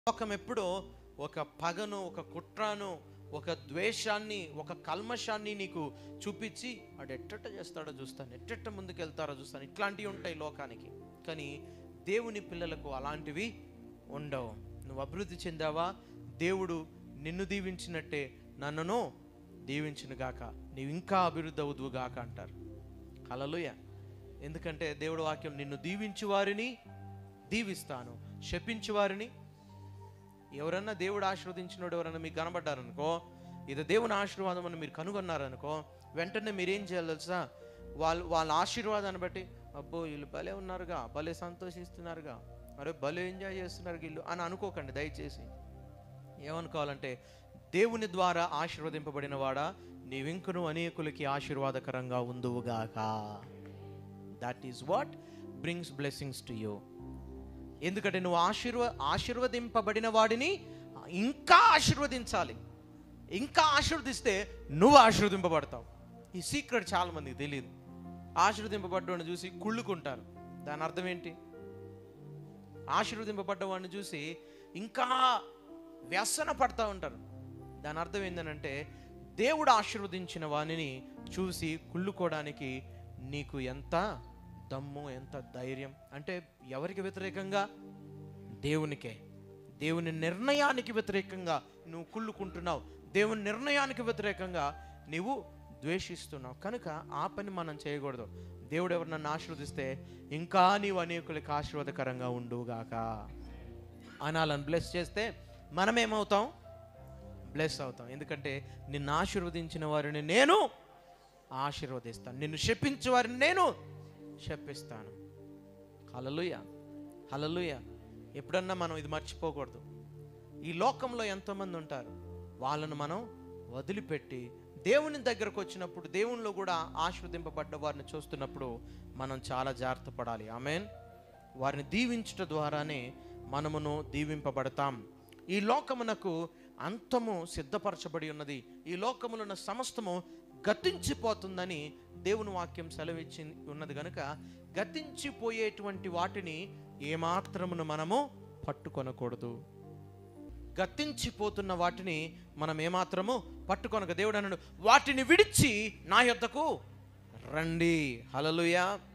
లోకం ఎప్పుడో ఒక పగను ఒక కుట్రను ఒక ద్వేషాన్ని ఒక కల్మషాన్ని నీకు చూపించి వాడు ఎట్టెట్ట చేస్తాడో చూస్తాను ఎట్టెట్ట ముందుకు వెళ్తారో చూస్తాను ఇట్లాంటివి ఉంటాయి లోకానికి కానీ దేవుని పిల్లలకు అలాంటివి ఉండవు నువ్వు అభివృద్ధి చెందావా దేవుడు నిన్ను దీవించినట్టే నన్నును దీవించిన గాక నీవు ఇంకా అభివృద్ధి అవుదువు గాక అంటారు హల్లెలూయ ఎందుకంటే దేవుడు వాక్యం నిన్ను దీవించు వారిని దీవిస్తాను శపించు వారిని ఎవరన్నా దేవుడు ఆశీర్వదించినోడు ఎవరన్నా మీకు కనబడ్డారనుకో ఇది దేవుని ఆశీర్వాదం అని మీరు కనుగొన్నారనుకో వెంటనే మీరేం చేయాలి తెలుసా వాళ్ళు వాళ్ళ ఆశీర్వాదాన్ని బట్టి అబ్బో వీళ్ళు భలే ఉన్నారుగా భలే సంతోషిస్తున్నారుగా అరే భలే ఎంజాయ్ చేస్తున్నారు వీళ్ళు అని అనుకోకండి దయచేసి ఏమనుకోవాలంటే దేవుని ద్వారా ఆశీర్వదింపబడిన వాడా నీవింకును అనేకులకి ఆశీర్వాదకరంగా ఉందువుగాక that is what brings blessings to you ఎందుకంటే నువ్వు ఆశీర్వ ఆశీర్వదింపబడిన వాడిని ఇంకా ఆశీర్వదించాలి ఇంకా ఆశీర్వదిస్తే నువ్వు ఆశీర్వదింపబడతావు ఈ సీక్రెట్ చాలా మందికి తెలియదు ఆశీర్వదింపబడ్డవాడిని చూసి కుళ్ళుకుంటారు దాని అర్థం ఏంటి ఆశీర్వదింపబడ్డవాడిని చూసి ఇంకా వ్యసన పడతా ఉంటారు దాని అర్థం ఏంటంటే దేవుడు ఆశీర్వదించిన వానిని చూసి కుళ్ళుకోవడానికి నీకు ఎంత దమ్ము ఎంత ధైర్యం అంటే ఎవరికి వ్యతిరేకంగా దేవునికే దేవుని నిర్ణయానికి వ్యతిరేకంగా నువ్వు కుళ్ళుకుంటున్నావు దేవుని నిర్ణయానికి వ్యతిరేకంగా నీవు ద్వేషిస్తున్నావు కనుక ఆ పని మనం చేయకూడదు దేవుడు ఎవరు నన్ను ఆశీర్వదిస్తే ఇంకా నీవు అనేకులకి ఆశీర్వాదకరంగా ఉండుగాక అనాలని బ్లెస్ చేస్తే మనం ఏమవుతాం బ్లెస్ అవుతాం ఎందుకంటే నిన్ను ఆశీర్వదించిన వారిని నేను ఆశీర్వదిస్తాను నిన్ను శపించే వారిని నేను శపిస్తాను హలలుయ హలలుయ ఎప్పుడన్నా మనం ఇది మర్చిపోకూడదు ఈ లోకంలో ఎంతోమంది ఉంటారు వాళ్ళను మనం వదిలిపెట్టి దేవుని దగ్గరకు వచ్చినప్పుడు దేవునిలో కూడా ఆశీర్వదింపబడ్డ వారిని చూస్తున్నప్పుడు మనం చాలా జాగ్రత్త పడాలి ఆమెన్ వారిని దీవించుట ద్వారానే మనమును దీవింపబడతాం ఈ లోకమునకు అంతము సిద్ధపరచబడి ఉన్నది ఈ లోకములో ఉన్న సమస్తము గతించిపోతుందని దేవుని వాక్యం సెలవిచ్చి ఉన్నది కనుక గతించిపోయేటువంటి వాటిని ఏమాత్రమును మనము పట్టుకొనకూడదు గతించిపోతున్న వాటిని మనం ఏమాత్రము పట్టుకొనక దేవుడు అన్నాడు వాటిని విడిచి నా యొద్దకు రండి హలలుయా